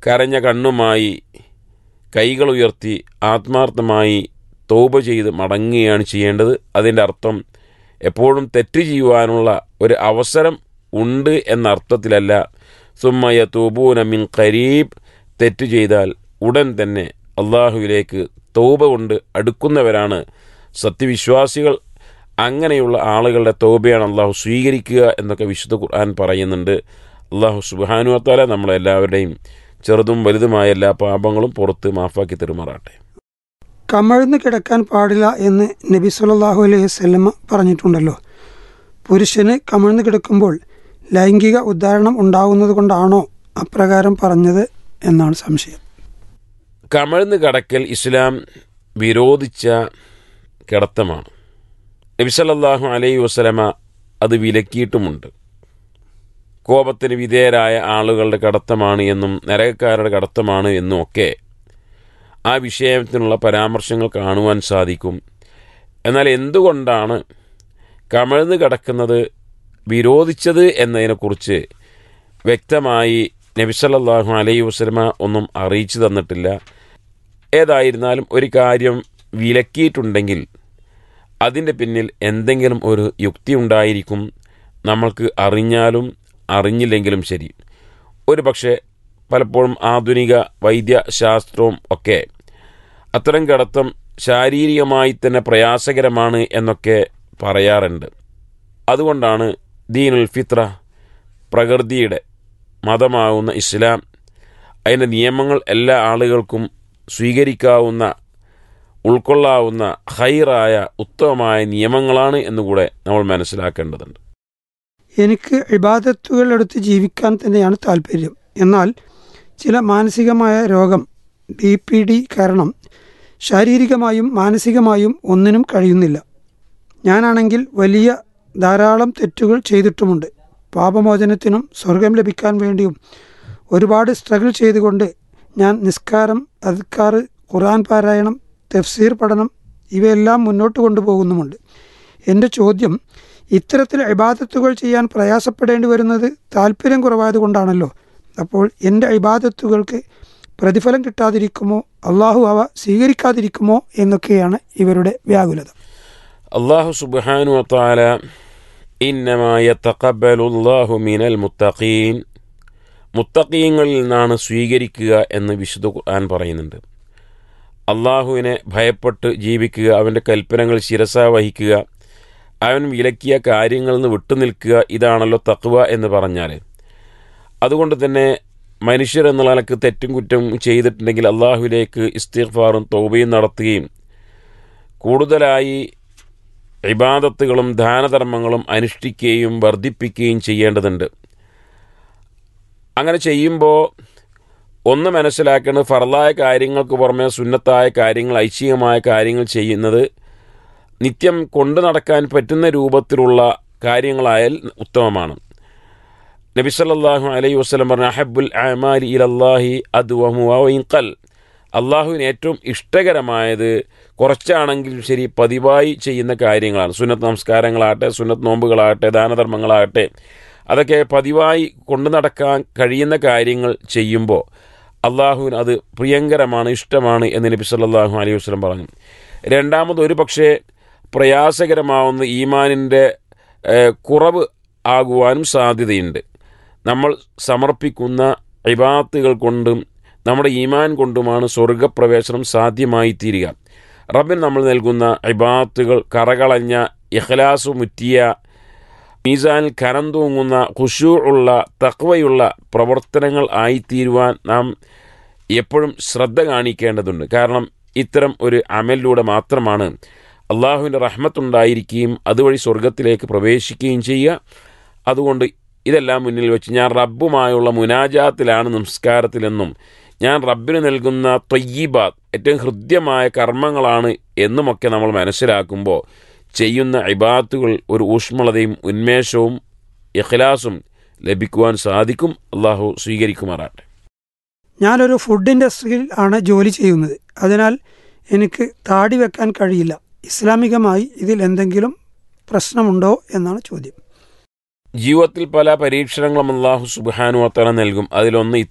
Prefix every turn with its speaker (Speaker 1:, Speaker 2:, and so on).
Speaker 1: കരഞ്ഞ കണ്ണുമായി കൈകൾ ഉയർത്തി ആത്മാർത്ഥമായി തോപ ചെയ്ത് മടങ്ങുകയാണ് ചെയ്യേണ്ടത് അതിൻ്റെ അർത്ഥം എപ്പോഴും തെറ്റ് ചെയ്യുവാനുള്ള ഒരു അവസരം ഉണ്ട് എന്ന അർത്ഥത്തിലല്ല സുമ്മയ തൂബൂന മിൻ കരീബ് തെറ്റ് ചെയ്താൽ ഉടൻ തന്നെ അള്ളാഹുവിലേക്ക് തൗബ കൊണ്ട് അടുക്കുന്നവരാണ് സത്യവിശ്വാസികൾ അങ്ങനെയുള്ള ആളുകളുടെ തൗബയാണ് അള്ളാഹു സ്വീകരിക്കുക എന്നൊക്കെ വിശുദ്ധ ഖുർആൻ പറയുന്നുണ്ട് അള്ളാഹു സുബാനുവത്താല നമ്മളെല്ലാവരുടെയും ചെറുതും വലുതുമായ എല്ലാ പാപങ്ങളും പുറത്ത് മാഫാക്കി തെരുമാറാട്ടെ
Speaker 2: കമഴ്ന്ന് കിടക്കാൻ പാടില്ല എന്ന് നബി സല്ലല്ലാഹു അലൈഹി വസല്ലമ പറഞ്ഞിട്ടുണ്ടല്ലോ പുരുഷന് കമഴ്ന്ന് കിടക്കുമ്പോൾ ലൈംഗിക ഉദ്ധാരണം ഉണ്ടാകുന്നത് കൊണ്ടാണോ അപ്രകാരം പറഞ്ഞത് എന്നാണ് സംശയം
Speaker 1: കമഴ്ന്ന് കടക്കൽ ഇസ്ലാം വിരോധിച്ച കിടത്തമാണ് നബിസല്ലാഹു അലൈഹി വസ്ലമ അത് വിലക്കിയിട്ടുമുണ്ട് കോപത്തിന് വിധേയരായ ആളുകളുടെ കടത്തമാണ് എന്നും നരകക്കാരുടെ കടത്തമാണ് എന്നും ഒക്കെ ആ വിഷയത്തിനുള്ള പരാമർശങ്ങൾ കാണുവാൻ സാധിക്കും എന്നാൽ എന്തുകൊണ്ടാണ് കമഴ്ന്ന് കിടക്കുന്നത് വിരോധിച്ചത് എന്നതിനെക്കുറിച്ച് വ്യക്തമായി നബിസല്ലാഹു അലൈഹി വസ്ലമ ഒന്നും അറിയിച്ചു തന്നിട്ടില്ല ഏതായിരുന്നാലും ഒരു കാര്യം വിലക്കിയിട്ടുണ്ടെങ്കിൽ അതിൻ്റെ പിന്നിൽ എന്തെങ്കിലും ഒരു യുക്തി ഉണ്ടായിരിക്കും നമ്മൾക്ക് അറിഞ്ഞാലും അറിഞ്ഞില്ലെങ്കിലും ശരി ഒരു പക്ഷേ പലപ്പോഴും ആധുനിക വൈദ്യശാസ്ത്രവും ഒക്കെ അത്തരം കടത്തം ശാരീരികമായി തന്നെ പ്രയാസകരമാണ് എന്നൊക്കെ പറയാറുണ്ട് അതുകൊണ്ടാണ് ദീനുൽ ഫിത്ര പ്രകൃതിയുടെ മതമാകുന്ന ഇസ്ലാം അതിൻ്റെ നിയമങ്ങൾ എല്ലാ ആളുകൾക്കും സ്വീകരിക്കാവുന്ന ഉൾക്കൊള്ളാവുന്ന ഹൈറായ ഉത്തമമായ നിയമങ്ങളാണ് എന്നുകൂടെ നമ്മൾ മനസ്സിലാക്കേണ്ടതുണ്ട്
Speaker 2: എനിക്ക് ഇബാദത്തുകൾ എടുത്ത് ജീവിക്കാൻ തന്നെയാണ് താല്പര്യം എന്നാൽ ചില മാനസികമായ രോഗം ബി പി ഡി കാരണം ശാരീരികമായും മാനസികമായും ഒന്നിനും കഴിയുന്നില്ല ഞാനാണെങ്കിൽ വലിയ ധാരാളം തെറ്റുകൾ ചെയ്തിട്ടുമുണ്ട് പാപമോചനത്തിനും സ്വർഗം ലഭിക്കാൻ വേണ്ടിയും ഒരുപാട് സ്ട്രഗിൾ ചെയ്തുകൊണ്ട് ഞാൻ നിസ്കാരം അദ്ക്കാർ ഖുർആൻ പാരായണം തഫ്സീർ പഠനം ഇവയെല്ലാം മുന്നോട്ട് കൊണ്ടുപോകുന്നുമുണ്ട് എൻ്റെ ചോദ്യം ഇത്തരത്തിൽ ഇബാദത്തുകൾ ചെയ്യാൻ പ്രയാസപ്പെടേണ്ടി വരുന്നത് താല്പര്യം കുറവായതുകൊണ്ടാണല്ലോ അപ്പോൾ എൻ്റെ ഇബാദത്തുകൾക്ക് പ്രതിഫലം കിട്ടാതിരിക്കുമോ അള്ളാഹു അവ സ്വീകരിക്കാതിരിക്കുമോ എന്നൊക്കെയാണ് ഇവരുടെ വ്യാകുലത
Speaker 1: അള്ളാഹു സുബാനു താല ഇന്നമായ തക്കബലുല്ലാഹു മിനൽ മുത്തഖീൻ മുത്തഖീങ്ങളിൽ നിന്നാണ് സ്വീകരിക്കുക എന്ന് വിശുദ്ധ ഖുർആൻ പറയുന്നുണ്ട് അള്ളാഹുവിനെ ഭയപ്പെട്ട് ജീവിക്കുക അവൻ്റെ കൽപ്പനകൾ ശിരസ വഹിക്കുക അവൻ വിലക്കിയ കാര്യങ്ങളിൽ നിന്ന് വിട്ടുനിൽക്കുക ഇതാണല്ലോ തക്വ എന്ന് പറഞ്ഞാൽ അതുകൊണ്ട് തന്നെ മനുഷ്യർ എന്നുള്ള നിലക്ക് തെറ്റും കുറ്റം ചെയ്തിട്ടുണ്ടെങ്കിൽ അള്ളാഹുവിലേക്ക് ഇസ്തിഗ്ഫാറും തൗബയും നടത്തുകയും കൂടുതലായി ഇബാദത്തുകളും ദാനധർമ്മങ്ങളും അനുഷ്ഠിക്കുകയും വർദ്ധിപ്പിക്കുകയും ചെയ്യേണ്ടതുണ്ട് അങ്ങനെ ചെയ്യുമ്പോൾ ഒന്ന് മനസ്സിലാക്കേണ്ടത് ഫറലായ കാര്യങ്ങൾക്ക് പുറമെ സുന്നത്തായ കാര്യങ്ങൾ ഐച്ഛികമായ കാര്യങ്ങൾ ചെയ്യുന്നത് നിത്യം കൊണ്ടു നടക്കാൻ പറ്റുന്ന രൂപത്തിലുള്ള കാര്യങ്ങളായാൽ ഉത്തമമാണ് നബി സല്ലല്ലാഹു അലൈഹി വസ്ലം പറഞ്ഞ അഹബുൽ അമാലി ഇലല്ലാഹി അദ്വമുവൽ അള്ളാഹുവിന് ഏറ്റവും ഇഷ്ടകരമായത് കുറച്ചാണെങ്കിലും ശരി പതിവായി ചെയ്യുന്ന കാര്യങ്ങളാണ് സുന്നത്ത് നമസ്കാരങ്ങളാകട്ടെ സുന്നത്ത് നോമ്പുകളാകട്ടെ ദാനധർമ്മങ്ങളാകട്ടെ അതൊക്കെ പതിവായി കൊണ്ടു നടക്കാൻ കഴിയുന്ന കാര്യങ്ങൾ ചെയ്യുമ്പോൾ അള്ളാഹുവിന് അത് പ്രിയങ്കരമാണ് ഇഷ്ടമാണ് എന്ന് നബി സല്ലല്ലാഹു അലൈഹി വസ്ലം പറഞ്ഞു രണ്ടാമത് ഒരു പക്ഷേ പ്രയാസകരമാവുന്ന ഈമാനിൻ്റെ കുറവ് ആകുവാനും സാധ്യതയുണ്ട് നമ്മൾ സമർപ്പിക്കുന്ന ഇബാത്തുകൾ കൊണ്ടും നമ്മുടെ ഈമാൻ കൊണ്ടുമാണ് സ്വർഗപ്രവേശനം സാധ്യമായി തീരുക റബ്ബിന് നമ്മൾ നൽകുന്ന ഇബാത്തുകൾ കറകളഞ്ഞ ഇഖ്ലാസു മുറ്റിയ മീസാനിൽ കനം തൂങ്ങുന്ന ഖുഷൂ ഉള്ള തക്വയുള്ള പ്രവർത്തനങ്ങൾ ആയിത്തീരുവാൻ നാം എപ്പോഴും ശ്രദ്ധ കാണിക്കേണ്ടതുണ്ട് കാരണം ഇത്തരം ഒരു അമലിലൂടെ മാത്രമാണ് അള്ളാഹുവിൻ്റെ റഹ്മത്തുണ്ടായിരിക്കുകയും അതുവഴി സ്വർഗത്തിലേക്ക് പ്രവേശിക്കുകയും ചെയ്യുക അതുകൊണ്ട് ഇതെല്ലാം മുന്നിൽ വെച്ച് ഞാൻ റബ്ബുമായുള്ള മുനാജാത്തിലാണ് നമസ്കാരത്തിലെന്നും ഞാൻ റബ്ബിന് നൽകുന്ന തൊയ്യീബാത്ത് ഏറ്റവും ഹൃദ്യമായ കർമ്മങ്ങളാണ് എന്നുമൊക്കെ നമ്മൾ മനസ്സിലാക്കുമ്പോൾ ചെയ്യുന്ന ഇബാത്തുകൾ ഒരു ഊഷ്മളതയും ഉന്മേഷവും ഇഖ്ലാസും ലഭിക്കുവാൻ സാധിക്കും അള്ളാഹു സ്വീകരിക്കുമാറാട്ടെ
Speaker 2: ഞാനൊരു ഫുഡ് ഇൻഡസ്ട്രിയിൽ ആണ് ജോലി ചെയ്യുന്നത് അതിനാൽ എനിക്ക് താടി വെക്കാൻ കഴിയില്ല ഇസ്ലാമികമായി ഇതിൽ എന്തെങ്കിലും പ്രശ്നമുണ്ടോ എന്നാണ് ചോദ്യം
Speaker 1: ജീവിതത്തിൽ പല പരീക്ഷണങ്ങളും അള്ളാഹു സുബാനു അത്തല നൽകും അതിലൊന്ന്